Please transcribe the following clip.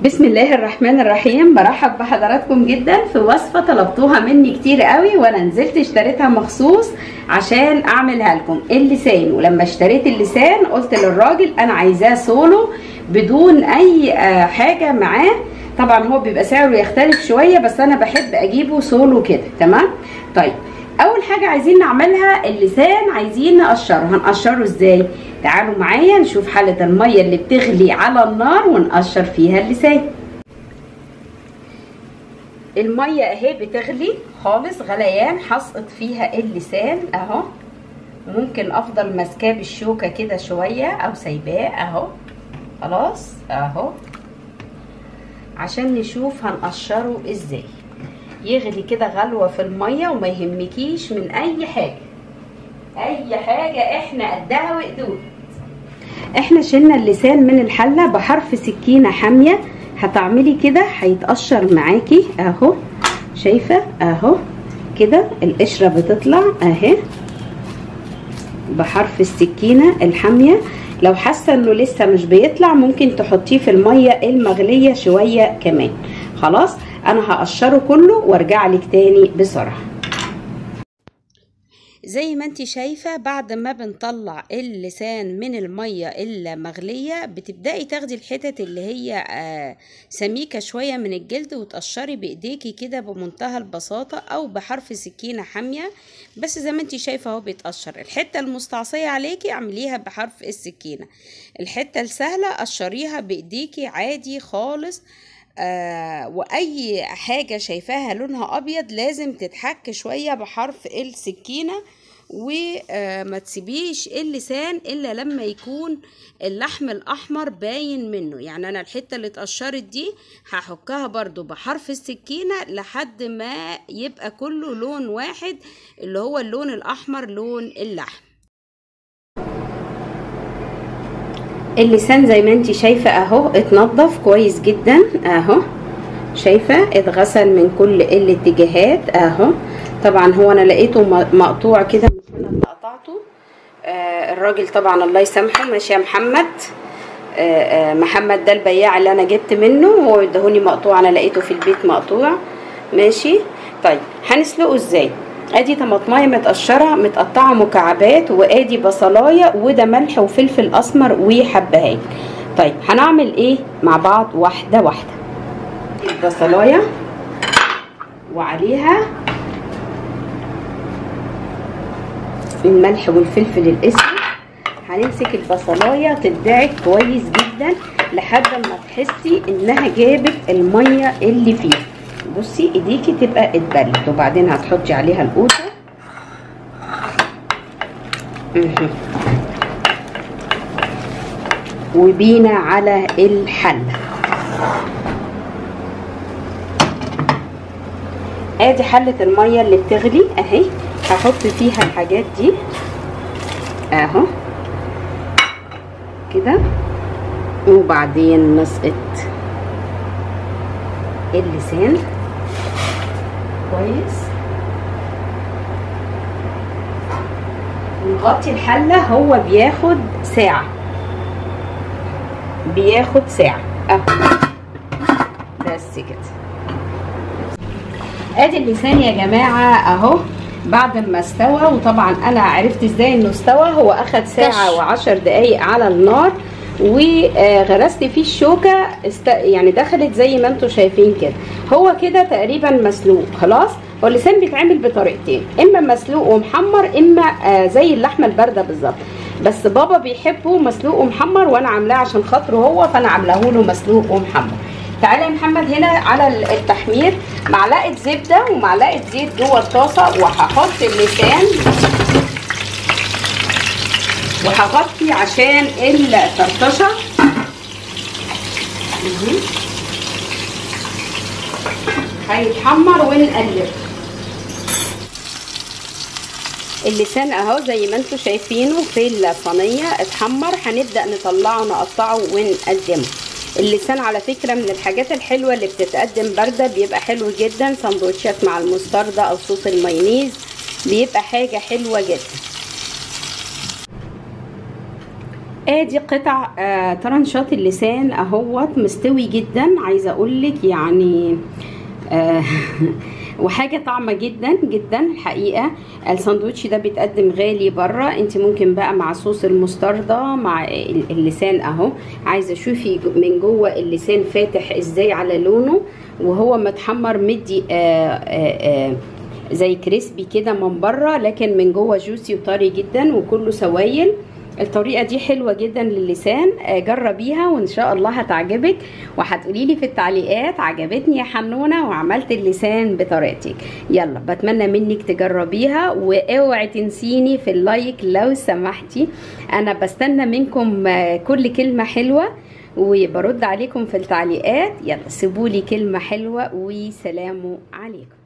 بسم الله الرحمن الرحيم برحب بحضراتكم جدا في وصفه طلبتوها مني كتير قوي وانا نزلت اشتريتها مخصوص عشان اعملها لكم اللسان ولما اشتريت اللسان قلت للراجل انا عايزاه سولو بدون اي آه، حاجه معاه طبعا هو بيبقى سعره يختلف شويه بس انا بحب اجيبه سولو كده تمام طيب اول حاجه عايزين نعملها اللسان عايزين نقشره هنقشره ازاي تعالوا معايا نشوف حله الميه اللي بتغلي على النار ونقشر فيها اللسان الميه اهي بتغلي خالص غليان هسقط فيها اللسان اهو ممكن افضل ماسكاه بالشوكه كده شويه او سايباه اهو خلاص اهو عشان نشوف هنقشره ازاي يغلي كده غلوه في الميه وما يهمكيش من اي حاجه اي حاجه احنا قدها وقدود احنا شلنا اللسان من الحله بحرف سكينه حاميه هتعملي كده هيتقشر معاكي اهو شايفه اهو كده القشره بتطلع اهي بحرف السكينه الحاميه لو حاسه انه لسه مش بيطلع ممكن تحطيه في الميه المغليه شويه كمان خلاص انا هقشره كله وارجع لك تاني بسرعه زي ما انت شايفة بعد ما بنطلع اللسان من المية المغلية بتبدأي تاخدي الحتت اللي هي آه سميكة شوية من الجلد وتقشري بايديكي كده بمنتهى البساطة او بحرف سكينة حامية بس زي ما انت شايفة اهو بيتقشر الحتة المستعصية عليكي اعمليها بحرف السكينة الحتة السهلة قشريها بايديكي عادي خالص آه واي حاجة شايفاها لونها ابيض لازم تتحك شوية بحرف السكينة وما تسيبيش اللسان الا لما يكون اللحم الاحمر باين منه يعني انا الحتة اللي اتقشرت دي هحكها برضو بحرف السكينة لحد ما يبقى كله لون واحد اللي هو اللون الاحمر لون اللحم اللسان زي ما انت شايفة اهو اتنضف كويس جدا اهو شايفة اتغسل من كل الاتجاهات اهو طبعا هو انا لقيته مقطوع كده مش انا اللي قطعته آه الراجل طبعا الله يسامحه ماشي يا محمد آه آه محمد ده البياع اللي انا جبت منه هو اداهوني مقطوع انا لقيته في البيت مقطوع ماشي طيب هنسلقه ازاي ادي طماطمايه متقشره متقطعه مكعبات وادي بصلايه وده ملح وفلفل اسمر وحبهان طيب هنعمل ايه مع بعض واحده واحده البصلايه وعليها الملح والفلفل الاسود هنمسك البصلايه تدعك كويس جدا لحد ما تحسي انها جابت الميه اللي فيها بصي ايديكي تبقى اتبلت وبعدين هتحطي عليها القوطه وبينا على الحله ادي حله الميه اللي بتغلي اهي هحط فيها الحاجات دي اهو كده وبعدين نسقط اللسان كويس ونغطي الحلة هو بياخد ساعة بياخد ساعة اهو بس كده ادي اللسان يا جماعة اهو بعد ما استوى وطبعا انا عرفت ازاي انه استوى هو اخد ساعة وعشر دقايق على النار وغرست فيه الشوكة است... يعني دخلت زي ما انتم شايفين كده هو كده تقريبا مسلوق خلاص هو اللسان بيتعمل بطريقتين اما مسلوق ومحمر اما آه زي اللحمه البارده بالظبط بس بابا بيحبه مسلوق ومحمر وانا عاملاه عشان خاطره هو فانا عاملاه له مسلوق ومحمر تعالى يا محمد هنا على التحمير معلقه زبده ومعلقه زيت جوه الطاسه وهحط اللسان وهغطي عشان الطرطشه هيتحمر ونقلب اللسان اهو زي ما انتم شايفينه في الصينيه اتحمر هنبدا نطلعه نقطعه ونقدمه اللسان على فكره من الحاجات الحلوه اللي بتتقدم بارده بيبقى حلو جدا سندوتشات مع المستردة او صوص المايونيز بيبقى حاجه حلوه جدا ادي قطع آه طرنشات اللسان اهوت مستوي جدا عايزه اقول لك يعني آه وحاجه طعمه جدا جدا الحقيقه الساندوتش ده بيتقدم غالي بره انت ممكن بقى مع صوص المستردة مع اللسان اهو عايزه اشوفي من جوه اللسان فاتح ازاي على لونه وهو متحمر مدي آآ آآ زي كريسبي كده من بره لكن من جوه جوسي وطري جدا وكله سوايل الطريقة دي حلوة جدا للسان جربيها وان شاء الله هتعجبك وهتقولي لي في التعليقات عجبتني يا حنونة وعملت اللسان بطريقتك يلا بتمنى منك تجربيها واوعي تنسيني في اللايك لو سمحتي انا بستنى منكم كل كلمة حلوة وبرد عليكم في التعليقات يلا سيبولي كلمة حلوة وسلام عليكم